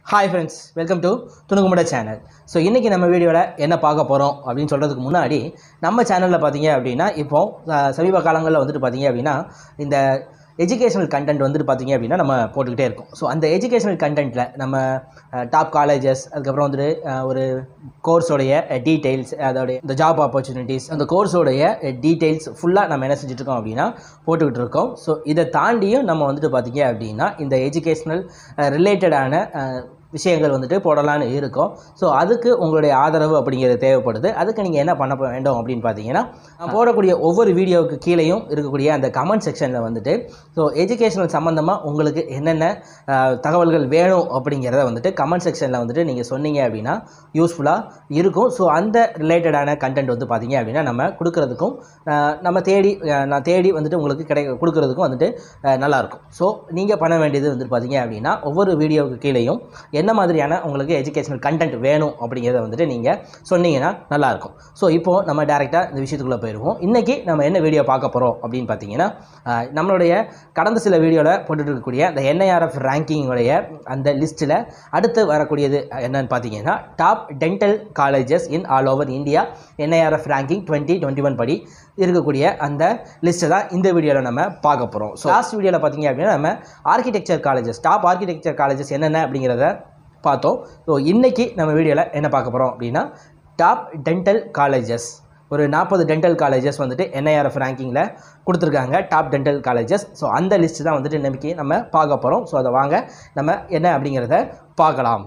hi friends welcome to துணுக்குமுட channel so இன்றைக்கி நம்ம வீடியோவில் என்ன பார்க்க போகிறோம் அப்படின்னு சொல்கிறதுக்கு முன்னாடி நம்ம சேனலில் பார்த்தீங்க அப்படின்னா இப்போ அஹ், சமீப காலங்களில் வந்துட்டு பார்த்தீங்க அப்படின்னா இந்த எஜுகேஷனல் கண்டென்ட் வந்துட்டு பார்த்தீங்க அப்படின்னா நம்ம போட்டுக்கிட்டே இருக்கோம் ஸோ அந்த எஜுகேஷனல் கண்டென்ட்டில் நம்ம டாப் காலேஜஸ் அதுக்கப்புறம் வந்துட்டு அஹ், ஒரு கோர்ஸோடைய டீட்டெயில்ஸ் அதோடைய இந்த ஜாப் ஆப்பர்ச்சுனிட்டிஸ் அந்த கோர்ஸோடைய டீட்டெயில்ஸ் ஃபுல்லாக நம்ம என்ன செஞ்சுட்டு இருக்கோம் அப்படின்னா போட்டுக்கிட்டு இருக்கோம் ஸோ இதை தாண்டியும் நம்ம வந்துட்டு பார்த்தீங்க அப்படின்னா இந்த எஜுகேஷ்னல் ரிலேட்டடான விஷயங்கள் வந்துட்டு போடலான்னு இருக்கோம் ஸோ அதுக்கு உங்களுடைய ஆதரவு அப்படிங்கிறது தேவைப்படுது அதுக்கு நீங்கள் என்ன பண்ண வேண்டும் அப்படின்னு பார்த்தீங்கன்னா நான் போடக்கூடிய ஒவ்வொரு வீடியோவுக்கு கீழேயும் இருக்கக்கூடிய அந்த கமெண்ட் செக்ஷனில் வந்துட்டு ஸோ எஜுகேஷனல் சம்மந்தமாக உங்களுக்கு என்னென்ன அஹ், தகவல்கள் வேணும் அப்படிங்கிறத வந்துட்டு கமெண்ட் செக்ஷனில் வந்துட்டு நீங்கள் சொன்னீங்க அப்படின்னா யூஸ்ஃபுல்லாக இருக்கும் ஸோ அந்த ரிலேட்டடான கண்டென்ட் வந்து பார்த்தீங்க அப்படின்னா நம்ம கொடுக்கறதுக்கும் அஹ், நம்ம தேடி அஹ், நான் தேடி வந்துட்டு உங்களுக்கு கிடை கொடுக்கறதுக்கும் வந்துட்டு அஹ், நல்லாயிருக்கும் ஸோ நீங்கள் பண்ண வேண்டியது வந்துட்டு பார்த்தீங்க அப்படின்னா ஒவ்வொரு வீடியோவுக்கு கீழேயும் என்ன மாதிரியான உங்களுக்கு எஜுகேஷனல் கண்டென்ட் வேணும் அப்படிங்கிறத வந்துட்டு நீங்கள் சொன்னீங்கன்னா நல்லாயிருக்கும் ஸோ இப்போது நம்ம டேரெக்டாக இந்த விஷயத்துக்குள்ளே போயிடுவோம் இன்றைக்கி நம்ம என்ன வீடியோ பார்க்க போகிறோம் அப்படின்னு பார்த்தீங்கன்னா அஹ், நம்மளுடைய கடந்த சில வீடியோவில் போட்டுட்டு இருக்கக்கூடிய அந்த என்ஐஆர்எஃப் ரேங்கிங்குடைய அந்த லிஸ்ட்டில் அடுத்து வரக்கூடியது என்னன்னு பார்த்தீங்கன்னா top dental colleges in all over India NIRF ranking twenty twenty one படி இருக்கக்கூடிய அந்த லிஸ்ட்டை தான் இந்த வீடியோவில் நம்ம பார்க்க போகிறோம் ஸோ லாஸ்ட் வீடியோவில் பார்த்தீங்க அப்படின்னா நம்ம architecture colleges top architecture colleges என்னென்ன அப்படிங்கிறத பார்த்தோம் ஸோ இன்றைக்கி நம்ம வீடியோவில் என்ன பார்க்க போகிறோம் அப்படின்னா டாப் டென்டல் காலேஜஸ் ஒரு நாற்பது டென்டல் காலேஜஸ் வந்துட்டு என்ஐஆர்எஃப் ரேங்கிங்கில் கொடுத்துருக்காங்க டாப் டென்டல் காலேஜஸ் ஸோ அந்த லிஸ்ட் தான் வந்துட்டு இன்னைக்கு நம்ம பார்க்க போகிறோம் ஸோ அதை வாங்க நம்ம என்ன அப்படிங்கிறத பார்க்கலாம்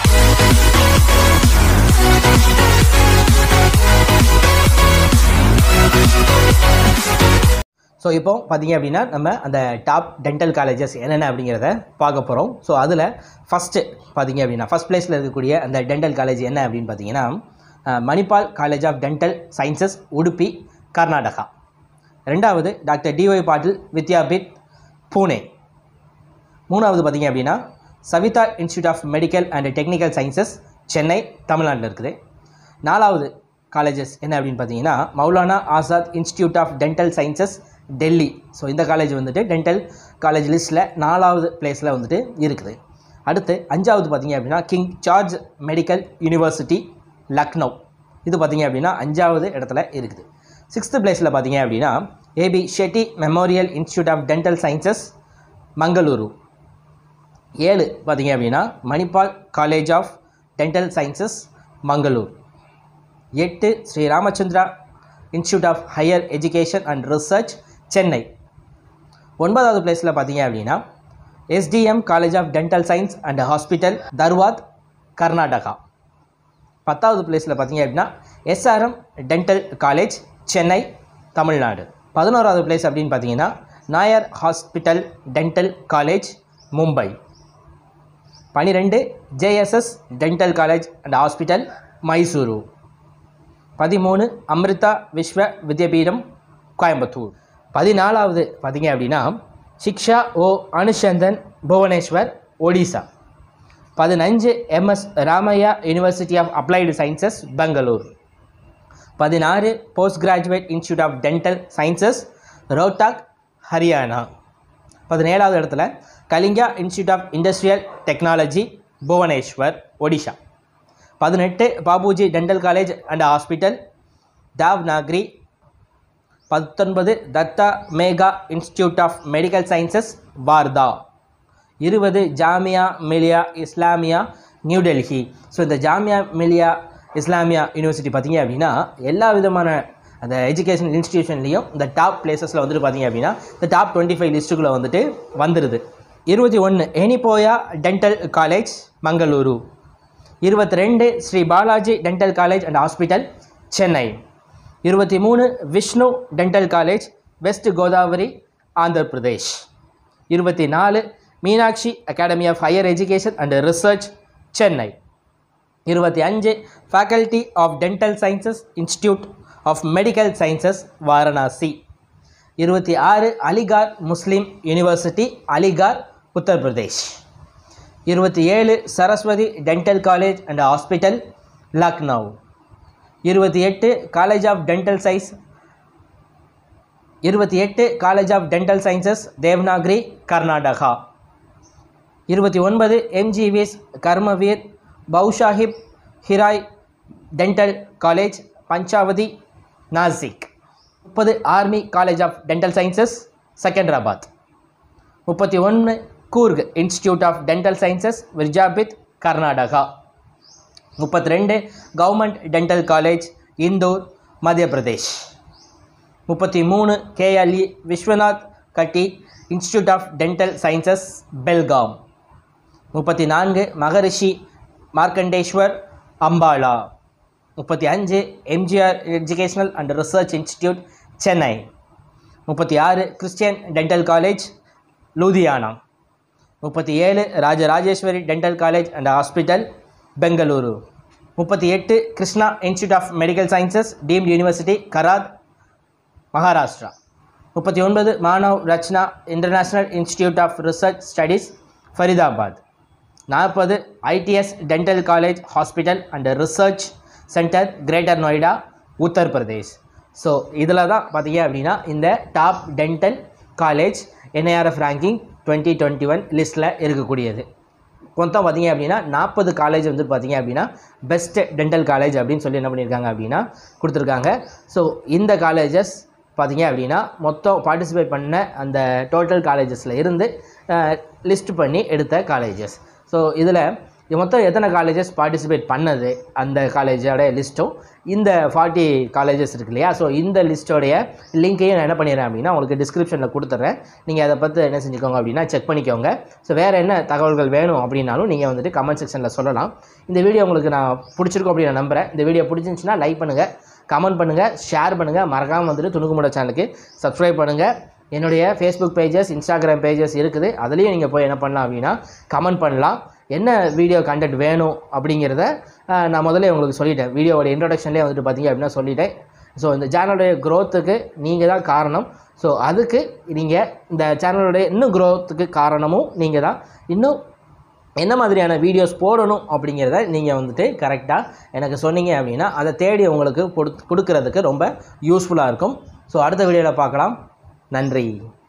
ஸோ இப்போ பார்த்தீங்க அப்படின்னா நம்ம அந்த டாப் டென்டல் காலேஜஸ் என்னென்ன அப்படிங்கிறத பார்க்க போகிறோம் ஸோ அதில் ஃபஸ்ட்டு பார்த்தீங்க அப்படின்னா ஃபஸ்ட் பிளேஸில் இருக்கக்கூடிய அந்த டென்டல் காலேஜ் என்ன அப்படின்னு பார்த்தீங்கன்னா ah, Manipal college of dental sciences Udupi Karnataka ரெண்டாவது டாக்டர் டிஒய் பாட்டில் வித்யாபீட் பூனே மூணாவது பார்த்தீங்க அப்படின்னா Savitha institute of medical and technical sciences Chennai தமிழ்நாட்டில் இருக்குது நாலாவது காலேஜஸ் என்ன அப்படின்னு பார்த்தீங்கன்னா Maulana Azad institute of dental sciences Delhi so இந்த காலேஜ் வந்துட்டு டென்டல் காலேஜ் லிஸ்ட்டில் நாலாவது பிளேஸில் வந்துட்டு இருக்குது அடுத்து அஞ்சாவது பார்த்தீங்க அப்படின்னா King George medical university Lucknow இது பார்த்தீங்க அப்படின்னா அஞ்சாவது இடத்துல இருக்குது சிக்ஸ்த்து பிளேஸில் பார்த்தீங்க அப்படின்னா AB Shetty memorial institute of dental sciences Mangaluru ஏழு பார்த்தீங்க அப்படின்னா Manipal college of dental sciences Mangalore எட்டு Sri Ramachandra institute of higher education and research Chennai ஒன்பதாவது பிளேஸில் பார்த்தீங்க அப்படின்னா SDM college of dental science and hospital Dharwad Karnataka பத்தாவது பிளேஸில் பார்த்தீங்க அப்படின்னா SRM dental college Chennai Tamil Nadu பதினோராவது பிளேஸ் அப்படின்னு பார்த்தீங்கன்னா Nair hospital dental college Mumbai பன்னிரெண்டு JSS dental college and hospital Mysuru பதிமூணு அமிர்தா விஸ்வ வித்யாபீடம் கோயம்புத்தூர் பதினாலாவது பார்த்தீங்க அப்படின்னா சிக்ஷா ஓ அனுசந்தன் புவனேஸ்வர் ஒடிசா பதினஞ்சு MS Ramaiah university of applied sciences Bangalore பதினாறு post graduate institute of dental sciences Rohtak Haryana பதினேழாவது இடத்துல Kalinga institute of industrial technology Bhubaneswar Odisha பதினெட்டு Bapuji dental college and hospital Davangere பத்தொன்பது Datta Meghe institute of medical sciences Wardha இருபது ஜாமியா மிலியா இஸ்லாமியா நியூ டெல்லி ஸோ இந்த ஜாமியா மிலியா இஸ்லாமியா யூனிவர்சிட்டி பார்த்தீங்க அப்படின்னா எல்லா விதமான அந்த எஜுகேஷன் இன்ஸ்டிடியூஷன்லேயும் இந்த டாப் பிளேசஸில் வந்துட்டு பார்த்தீங்க அப்படின்னா இந்த டாப் டுவெண்ட்டி ஃபைவ் லிஸ்ட்டுக்குள்ளே வந்துட்டு வந்துடுது இருபத்தி ஒன்று எனிபோயா டென்டல் காலேஜ் மங்களூரு இருபத்தி ரெண்டு Sri Balaji dental college and hospital Chennai இருபத்தி மூணு Vishnu dental college west Godavari Andhra Pradesh இருபத்தி நாலு Meenakshi academy of higher education and research Chennai இருபத்தி அஞ்சு faculty of dental sciences institute of medical sciences Varanasi இருபத்தி ஆறு அலிகார் முஸ்லீம் யூனிவர்சிட்டி அலிகார் உத்தரப்பிரதேஷ் இருபத்தி ஏழு Saraswati dental college and hospital Lucknow இருபத்தி எட்டு காலேஜ் ஆஃப் டென்டல் சைன்ஸ் இருபத்தி எட்டு college of dental sciences Davangere Karnataka இருபத்தி ஒன்பது MGVS Karmaveer Bhausaheb Hiray dental college Panchavati Nashik முப்பது army college of dental sciences Secunderabad முப்பத்தி ஒன்று Coorg institute of dental sciences Virajpet Karnataka முப்பத்தி ரெண்டு கவர்மெண்ட் டென்டல் காலேஜ் இந்தூர் மத்திய பிரதேஷ் முப்பத்தி மூணு KLE Vishwanath Katti institute of dental sciences Belgaum முப்பத்தி நான்கு மகரிஷி மார்க்கண்டேஸ்வர் அம்பாலா முப்பத்தி அஞ்சு MGR educational and research institute Chennai முப்பத்தி ஆறு கிறிஸ்டியன் டென்டல் காலேஜ் லூதியானா முப்பத்தி ஏழு Rajarajeswari dental college and hospital Bengaluru முப்பத்தி எட்டு Krishna institute of medical sciences deemed university Karad Maharashtra முப்பத்தி ஒன்பது Manav Rachna international institute of research studies Faridabad நாற்பது ITS dental college hospital and research centre greater Noida Uttar Pradesh so இதில் தான் பார்த்தீங்க அப்படின்னா இந்த top dental college NIRF ranking twenty twenty one லிஸ்ட்டில் இருக்கக்கூடியது மொத்தம் பார்த்தீங்க அப்படின்னா நாற்பது காலேஜ் வந்து பார்த்தீங்க அப்படின்னா பெஸ்ட் டென்டல் காலேஜ் அப்படின்னு சொல்லி என்ன பண்ணியிருக்காங்க அப்படின்னா கொடுத்துருக்காங்க ஸோ இந்த காலேஜஸ் பார்த்தீங்க அப்படின்னா மொத்தம் பார்ட்டிசிபேட் பண்ண அந்த டோட்டல் காலேஜஸில் இருந்து லிஸ்ட் பண்ணி எடுத்த காலேஜஸ் ஸோ இதில் மொத்தம் எத்தனை காலேஜஸ் பார்ட்டிசிபேட் பண்ணது அந்த காலேஜோட லிஸ்ட்டும் இந்த ஃபார்ட்டி காலேஜஸ் இருக்கு இல்லையா ஸோ இந்த லிஸ்ட்டோடைய லிங்க்கையும் நான் என்ன பண்ணிடுறேன் அப்படின்னா உங்களுக்கு டிஸ்கிரிப்ஷனில் கொடுத்துட்றேன் நீங்கள் அதை பற்றி என்ன செஞ்சுக்கோங்க அப்படின்னா செக் பண்ணிக்கோங்க ஸோ வேறு என்ன தகவல்கள் வேணும் அப்படின்னாலும் நீங்கள் வந்துட்டு கமெண்ட் செக்ஷனில் சொல்லலாம் இந்த வீடியோ உங்களுக்கு நான் பிடிச்சிருக்கும் அப்படின்னு நான் நம்புகிறேன் இந்த வீடியோ பிடிச்சிருந்துச்சுன்னா லைக் பண்ணுங்கள் கமெண்ட் பண்ணுங்கள் ஷேர் பண்ணுங்கள் மறக்காமல் வந்துட்டு துணுக்குமுட சேனலுக்கு சப்ஸ்கிரைப் பண்ணுங்கள் என்னுடைய ஃபேஸ்புக் பேஜஸ் இன்ஸ்டாகிராம் பேஜஸ் இருக்குது அதுலேயும் நீங்கள் போய் என்ன பண்ணலாம் அப்படின்னா கமெண்ட் பண்ணலாம் என்ன வீடியோ கண்டென்ட் வேணும் அப்படிங்கிறத அஹ், நான் முதல்ல உங்களுக்கு சொல்லிட்டேன் வீடியோவோட இன்ட்ரடக்ஷன்லேயே வந்துட்டு பார்த்தீங்க அப்படின்னா சொல்லிட்டேன் ஸோ இந்த சேனலுடைய க்ரோத்துக்கு நீங்கள் தான் காரணம் ஸோ அதுக்கு நீங்கள் இந்த சேனலுடைய இன்னும் க்ரோத்துக்கு காரணமும் நீங்கள் தான் இன்னும் என்ன மாதிரியான வீடியோஸ் போடணும் அப்படிங்கிறத நீங்கள் வந்துட்டு கரெக்டாக எனக்கு சொன்னீங்க அப்படின்னா அதை தேடி உங்களுக்கு கொடுத்- கொடுக்கறதுக்கு ரொம்ப யூஸ்ஃபுல்லாக இருக்கும் ஸோ அடுத்த வீடியோவில் பார்க்கலாம் நன்றி